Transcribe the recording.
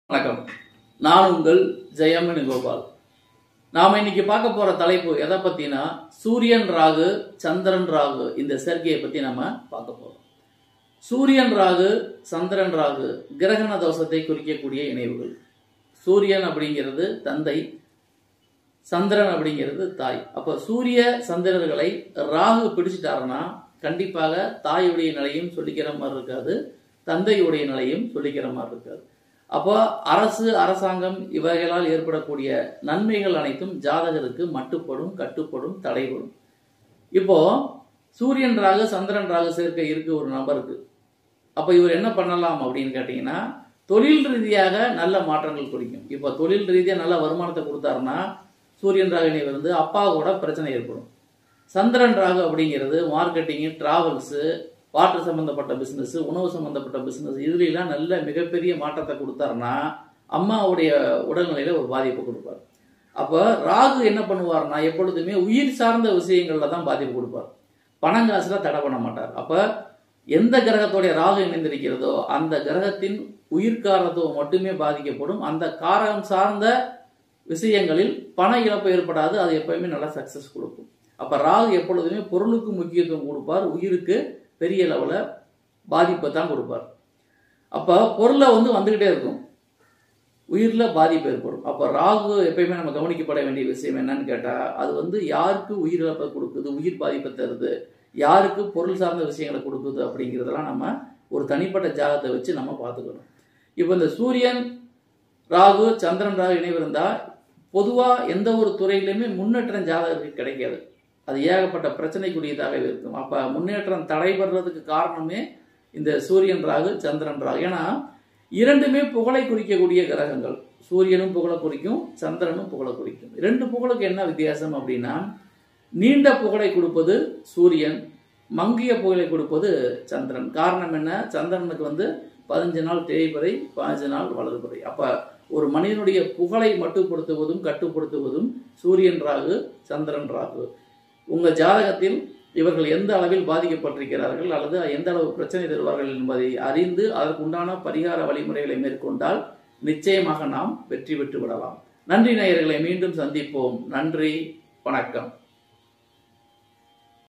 வணக்கம் நான் உங்கள் ஜெயமணி கோபால் நாம இன்னைக்கு பார்க்க போற தலைப்பு எதை பத்தினா சூரியன் ராகு சந்திரன் ராகு இந்த சேர்க்கையை பத்தி நம்ம பார்க்க போறோம் சூரியன் ராகு சந்திரன் ராகு கிரகண தோஷத்தை குறிக்கக்கூடிய இணைவுகள் சூரியன் அப்படிங்கிறது தந்தை சந்திரன் அப்படிங்கிறது தாய் அப்போ சூரிய சந்திரர்களை ராகு பிடிச்சிட்டாருன்னா கண்டிப்பாக தாயுடைய நிலையும் சொல்லிக்கிற மாதிரி இருக்காது தந்தையுடைய நிலையும் சொல்லிக்கிற மாதிரி இருக்காது அப்போ அரசு அரசாங்கம் இவைகளால் ஏற்படக்கூடிய நன்மைகள் அனைத்தும் ஜாதகருக்கு மட்டுப்படும் கட்டுப்படும் தடைபடும் இப்போ சூரியன் ராகு சந்திரன் ராகு சேர்க்கை இருக்கு ஒரு நபருக்கு அப்போ இவர் என்ன பண்ணலாம் அப்படின்னு கேட்டிங்கன்னா தொழில் ரீதியாக நல்ல மாற்றங்கள் குறிக்கும் இப்போ தொழில் ரீதியாக நல்ல வருமானத்தை கொடுத்தாருன்னா சூரியன் ராகினி வந்து அப்பா கூட பிரச்சனை ஏற்படும் சந்திரன் ராகு அப்படிங்கிறது மார்க்கெட்டிங்கு டிராவல்ஸு வாட்டர் சம்மந்தப்பட்ட பிஸ்னஸ் உணவு சம்மந்தப்பட்ட பிஸ்னஸ் இதுலாம் நல்ல மிகப்பெரிய மாற்றத்தை கொடுத்தாருன்னா அம்மாவுடைய உடல்நிலையில ஒரு பாதிப்பு கொடுப்பார் அப்போ ராகு என்ன பண்ணுவார்னா எப்பொழுதுமே உயிர் சார்ந்த விஷயங்கள்ல தான் பாதிப்பு கொடுப்பார் பணங்காசுல தடை பண்ண மாட்டார் அப்போ எந்த கிரகத்தோடைய ராகு இணைந்திருக்கிறதோ அந்த கிரகத்தின் உயிர்காரத்துவம் மட்டுமே பாதிக்கப்படும் அந்த காரகம் சார்ந்த விஷயங்களில் பண இழப்பு ஏற்படாது அது எப்பயுமே நல்ல சக்சஸ் கொடுக்கும் அப்ப ராகு எப்பொழுதுமே பொருளுக்கு முக்கியத்துவம் கொடுப்பார் உயிருக்கு பெரிய லெவலில் பாதிப்பை தான் கொடுப்பார் அப்போ பொருளை வந்து வந்துக்கிட்டே இருக்கும் உயிரில் பாதிப்பு ஏற்படும் அப்போ ராகு எப்பயுமே நம்ம கவனிக்கப்பட வேண்டிய விஷயம் என்னன்னு கேட்டால் அது வந்து யாருக்கு உயிரிழப்பை கொடுக்குது உயிர் பாதிப்பை தருது யாருக்கு பொருள் சார்ந்த விஷயங்களை கொடுக்குது அப்படிங்கிறதெல்லாம் நம்ம ஒரு தனிப்பட்ட ஜாதகத்தை வச்சு நம்ம பார்த்துக்கணும் இப்போ இந்த சூரியன் ராகு சந்திரன் ராகு இணைவு இருந்தால் பொதுவாக எந்த ஒரு துறையிலுமே முன்னேற்றம் ஜாதகருக்கு கிடைக்காது அது ஏகப்பட்ட பிரச்சனைக்குரியதாக இருக்கும் அப்போ முன்னேற்றம் தடைபடுறதுக்கு காரணமே இந்த சூரியன் ராகு சந்திரன் ராகு ஏன்னா இரண்டுமே புகழை குறிக்கக்கூடிய கிரகங்கள் சூரியனும் புகழை குறிக்கும் சந்திரனும் புகழை குறிக்கும் ரெண்டு புகழுக்கு என்ன வித்தியாசம் அப்படின்னா நீண்ட புகழை கொடுப்பது சூரியன் மங்கிய புகழை கொடுப்பது சந்திரன் காரணம் என்ன சந்திரனுக்கு வந்து பதினஞ்சு நாள் தேய்பிறை பதினஞ்சு நாள் வளர்பிறை அப்போ ஒரு மனிதனுடைய புகழை மட்டுப்படுத்துவதும் கட்டுப்படுத்துவதும் சூரியன் ராகு சந்திரன் ராகு உங்கள் ஜாதகத்தில் இவர்கள் எந்த அளவில் பாதிக்கப்பட்டிருக்கிறார்கள் அல்லது எந்த அளவு பிரச்சனை தருவார்கள் என்பதை அறிந்து அதற்குண்டான பரிகார வழிமுறைகளை மேற்கொண்டால் நிச்சயமாக நாம் வெற்றி பெற்று விடலாம் நன்றி நேயர்களை மீண்டும் சந்திப்போம் நன்றி வணக்கம்